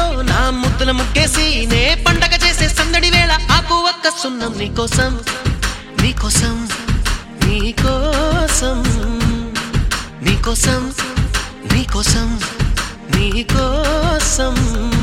ముద్దుతో నా ముద్దుల ముగ్గేసి నే పండగ చేసే సందడి వేళ ఆకు ఒక్క సున్నం నీకోసం నీకోసం నీకోసం నీకోసం నీకోసం నీకోసం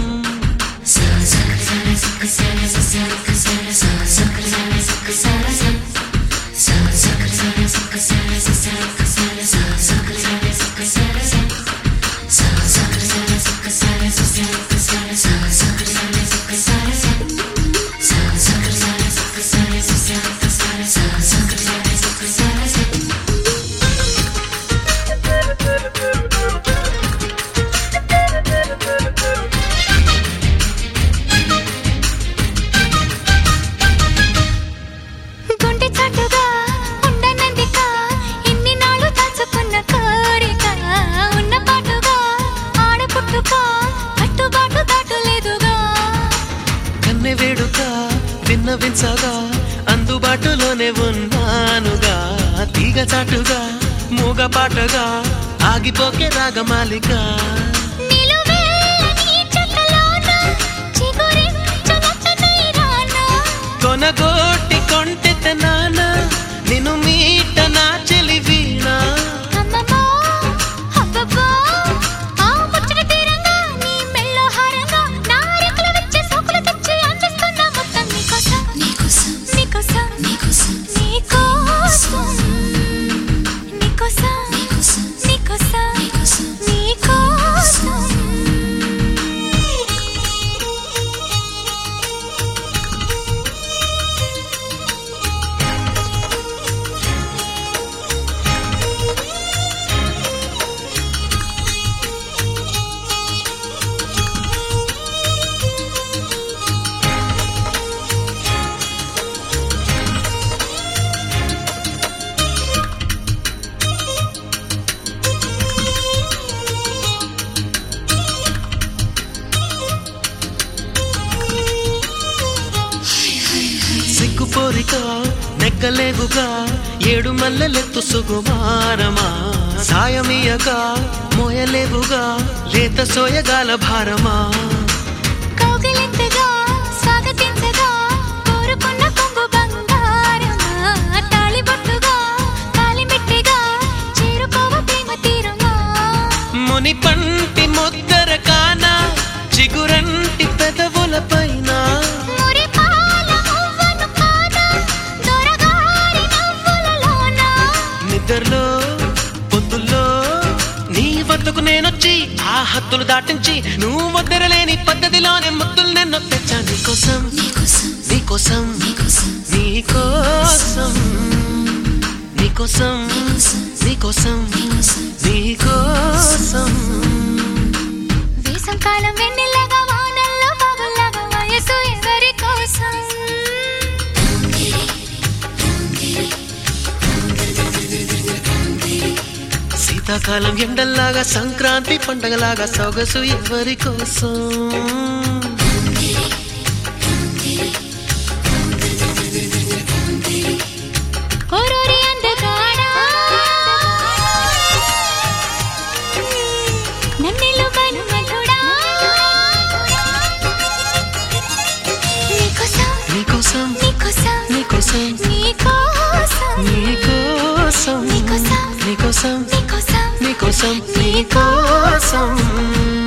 గుండె చాటుగా ఉండనందిక ఇన్ని నాళ్ళు దాచుకున్న కోరిక ఉన్న పాటుగా ఆడపుట్టుక కట్టుబాటు దాటలేదుగా కన్నె వేడుక విన్నవించగా అందుబాటులోనే ఉన్నానుగా తీగ చాటుగా మూగ పాటగా ఆగిపోకే రాగమాలిక నిలువెల్లని చెట్లలోన చిగురించునచ్చని రాన కొనగోటి కొంటెత నాన నిన్ను మీట నా చెలి వీణ అమ్మమ్మో అబ్బబ్బో ఆ ముచ్చట తీరంగా నీ మెళ్ళో హారంగా నా రెక్కలు వచ్చే సోకులు తెచ్చి అందిస్తున్నా మొత్తం నీకోసం నీకోసం నీకోసం నీకోసం నీకోసం నీకోసం నీకోసం నీకోసం నీకోసం నీకోసం సిగ్గు పోరిక నెగ్గలేవుగా ఏడు మల్లెలెత్తు సుగుమారమా సాయమీయగా మోయలేవుగా లేత సోయగాల భారమా కౌగిలింతగా స్వాగతించగా కోరుకున్న కొంగు బంగారమా తాళిబొట్టుగా కాలిమెట్టిగా చేరుకోవ ప్రేమ తీరమా ముని పంటి ముద్దర కాన చిగురంటి పెదవుల పైన మురిపాల మువ్వను కాదా దొరగారి నవ్వులలోన నిద్రలో పొద్దుల్లో నీ వద్దకు నేనొచ్చి ఆ హద్దులు దాటించి నువ్వు వద్దరలేని పద్ధతిలోనే ముద్దులు నిన్ను తెచ్చా నీకోసం నీకోసం నీకోసం నీకోసం నీకోసం నీకోసం నీకోసం నీకోసం వేసం కాలం వెన్నెలగా వానల్లో పగల్లాగా వయసు ఎవరి కోసం శీతాకాలం ఎండల్లాగా సంక్రాంతి పండగలాగా సొగసు ఎవరి కోసం ఓరోరి అందగాడా నన్నెల్లు మనుమధుడా నీకోసం నీకోసం నీకోసం నీకోసం నీకోసం నీకోసం నీకోసం నీకోసం నీకోసం నీకోసం నీకోసం